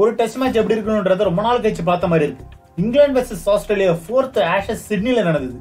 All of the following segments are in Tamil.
ஒரு டெஸ்ட் மேட்ச் எப்படி இருக்கணும்ன்றத ரொம்ப நாள் கழிச்சு பார்த்த மாதிரி இருக்கு England versus Australia fourth Ashes சிட்னில நடந்தது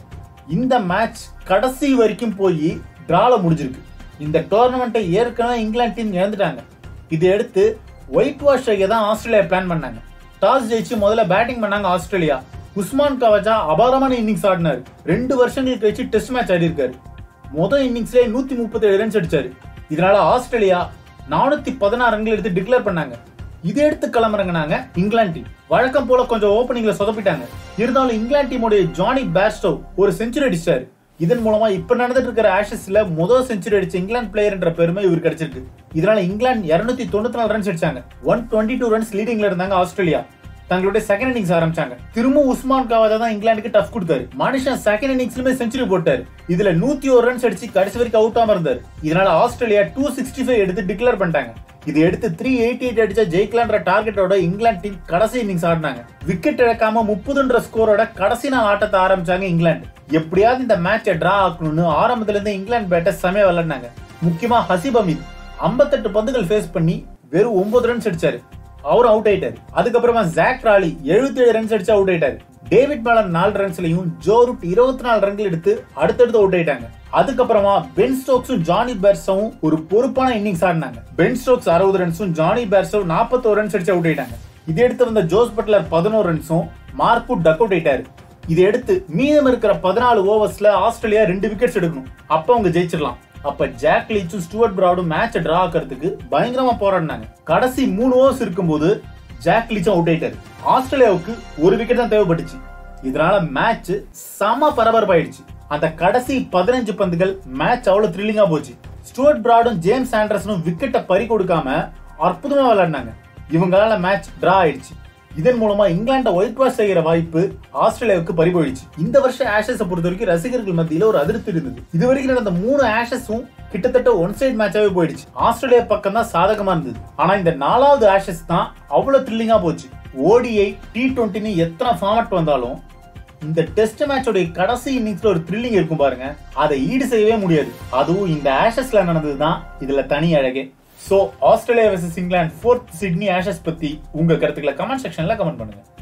இந்த மேட்ச் கடைசி வரைக்கும் போய் டிரால முடிஞ்சிருக்கு இந்த டோர்னமெண்ட்டை ஏற்கனவே இங்கிலாந்து டீம் இழந்துட்டாங்க இதை எடுத்து ஒயிட் வாஷ் ஐயா தான் ஆஸ்திரேலியா பிளான் பண்ணாங்க டாஸ் ஜெயிச்சு முதல்ல பேட்டிங் பண்ணாங்க ஆஸ்திரேலியா உஸ்மான் கவஜா அபாரமான இன்னிங்ஸ் ஆடினாரு ரெண்டு வருஷங்களுக்கு கழிச்சு டெஸ்ட் மேட்ச் ஆடி இருக்காரு முதல் இன்னிங்ஸ்லேயே நூத்தி முப்பத்தி ஏழு ரன்ஸ் அடிச்சாரு இதனால ஆஸ்திரேலியா நானூத்தி பதினாறு ரன்கள் எடுத்து டிக்ளேர் பண்ணாங்க இதை எடுத்து கிளம்புறங்கனாங்க இங்கிலாந்து டீம் வழக்கம் போல கொஞ்சம் ஓப்பனிங்ல சொதப்பிட்டாங்க இருந்தாலும் இங்கிலாந்து டீமுடைய ஜானி பேஸ்டோ ஒரு செஞ்சுரி அடிச்சாரு இதன் மூலமா இப்ப நடந்துட்டு இருக்கிற ஆஷஸ்ல முதல் செஞ்சுரி அடிச்ச இங்கிலாந்து பிளேயர் என்ற பெருமை இவர் கிடைச்சிருக்கு இதனால இங்கிலாந்து இருநூத்தி தொண்ணூத்தி நாலு ரன்ஸ் அடிச்சாங்க ஒன் டுவெண்ட்டி டூ ரன்ஸ் லீடிங்ல இருந்தாங்க ஆஸ்திரேலியா தங்களுடைய செகண்ட் இன்னிங்ஸ் ஆரம்பிச்சாங்க திரும்ப உஸ்மான் காவாதா தான் இங்கிலாந்துக்கு டஃப் கொடுத்தாரு மனுஷன் செகண்ட் இன்னிங்ஸ்லயுமே செஞ்சுரி போட்டாரு இதுல நூத்தி ஒரு ரன்ஸ் அடிச்சு கடைசி வரைக்கும் அவுட் ஆகாம இருந்தாரு இதனால ஆஸ்திரேலியா டூ சிக்ஸ்டி ஃபைவ் எடுத்து டிக்ளேர் பண்ணிட்டாங்க இதை எடுத்து த்ரீ எயிட்டி எயிட் அடிச்சா ஜெயிக்கலான்ற டார்கெட்டோட இங்கிலாந்து டீம் கடைசி இன்னிங்ஸ் ஆடினாங்க விக்கெட் இழக்காம முப்பதுன்ற ஸ்கோரோட கடைசி நாள் ஆட்டத்தை ஆரம்பிச்சாங்க இங்கிலாந்து எப்படியாவது இந்த மேட்சை டிரா ஆக்கணும்னு ஆரம்பத்துல இருந்து இங்கிலாந்து பேட்டர் செமையா விளையாடினாங்க முக்கியமா ஹசீப் அமீத் ஐம்பத்தெட்டு பந்துகள் ஃபேஸ் பண்ணி வெறும் ஒன்பது ரன்ஸ் அடிச்சாரு அவரும் அவுட் ஆயிட்டாரு அதுக்கப்புறமா ஜாக் ராலி எழுபத்தி ஏழு ரன்ஸ் அடிச்சு அவுட் ஆயிட்டாரு டேவிட் மேலன் நாலு ரன்ஸ்லயும் ஜோ ரூட் இருபத்தி நாலு ரன்கள் எடுத்து அடுத்தடுத்து அவுட் ஆயிட்டாங்க அதுக்கப்புறமா பென் ஸ்டோக்ஸும் ஜானி பேர்ஸும் ஒரு பொறுப்பான இன்னிங்ஸ் ஆடினாங்க பென் ஸ்டோக்ஸ் அறுபது ரன்ஸும் ஜானி பேர்ஸும் நாற்பத்தோரு ரன்ஸ் அடிச்சு அவுட் ஆயிட்டாங்க இதை எடுத்து வந்த ஜோஸ் பட்லர் பதினோரு ரன்ஸும் மார்க்வுட் டக் அவுட் ஆயிட்டாரு இதை எடுத்து மீதம் இருக்கிற பதினாலு ஓவர்ஸ்ல ஆஸ்திரேலியா ரெண்டு விக்கெட்ஸ் எடுக்கணும் அப்ப அவங்க ஜெயிச்சிடலாம் அப்ப ஜாக் லீச்சும் ஸ்டுவர்ட் பிராடும் மேட்சை டிரா ஆக்கிறதுக்கு பயங்கரமா போராடினாங்க கடைசி மூணு ஓவர்ஸ் இருக்கும்போது ஜாக் லீச்சும் அவுட் ஆயிட்டாரு ஆஸ்திரேலியாவுக்கு ஒரு விக்கெட் தான் தேவைப்பட்டுச்சு இதனால மேட்ச் செம பரபரப்பாயிடுச்சு அந்த கடைசி பதினஞ்சு பந்துகள் மேட்ச் அவ்வளவு த்ரில்லிங்கா போச்சு ஸ்டுவர்ட் பிராடும் ஜேம்ஸ் ஆண்டர்சனும் விக்கெட்டை பறி கொடுக்காம அற்புதமா விளையாடினாங்க இவங்களால மேட்ச் டிரா ஆயிடுச்சு இதன் மூலமா இங்கிலாண்டை ஒயிட் வாஷ் செய்யற வாய்ப்பு ஆஸ்திரேலியாவுக்கு பறி போயிடுச்சு இந்த வருஷம் ஆஷஸை பொறுத்த வரைக்கும் ரசிகர்கள் மத்தியில ஒரு அதிருப்தி இருந்தது இது வரைக்கும் நடந்த மூணு ஆஷஸும் கிட்டத்தட்ட ஒன் சைடு மேட்சாவே போயிடுச்சு ஆஸ்திரேலியா பக்கம் தான் சாதகமா இருந்தது ஆனா இந்த நாலாவது ஆஷஸ் தான் அவ்வளவு த்ரில்லிங்கா போச்சு ஓடிஐ டி டுவெண்ட்டின்னு எத்தனை ஃபார்மட் வந்தாலும் இந்த டெஸ்ட் மேட்சோட கடைசி இன்னிங்ஸ்ல ஒரு த்ரில்லிங் இருக்கும் பாருங்க அதை ஈடு செய்யவே முடியாது அதுவும் இந்த ஆஷஸ்ல நடந்ததுதான் இதுல தனி அழகே so Australia versus England fourth Sydney Ashes பத்தி உங்க கருத்துக்களை கமெண்ட் செக்ஷன்ல கமெண்ட் பண்ணுங்க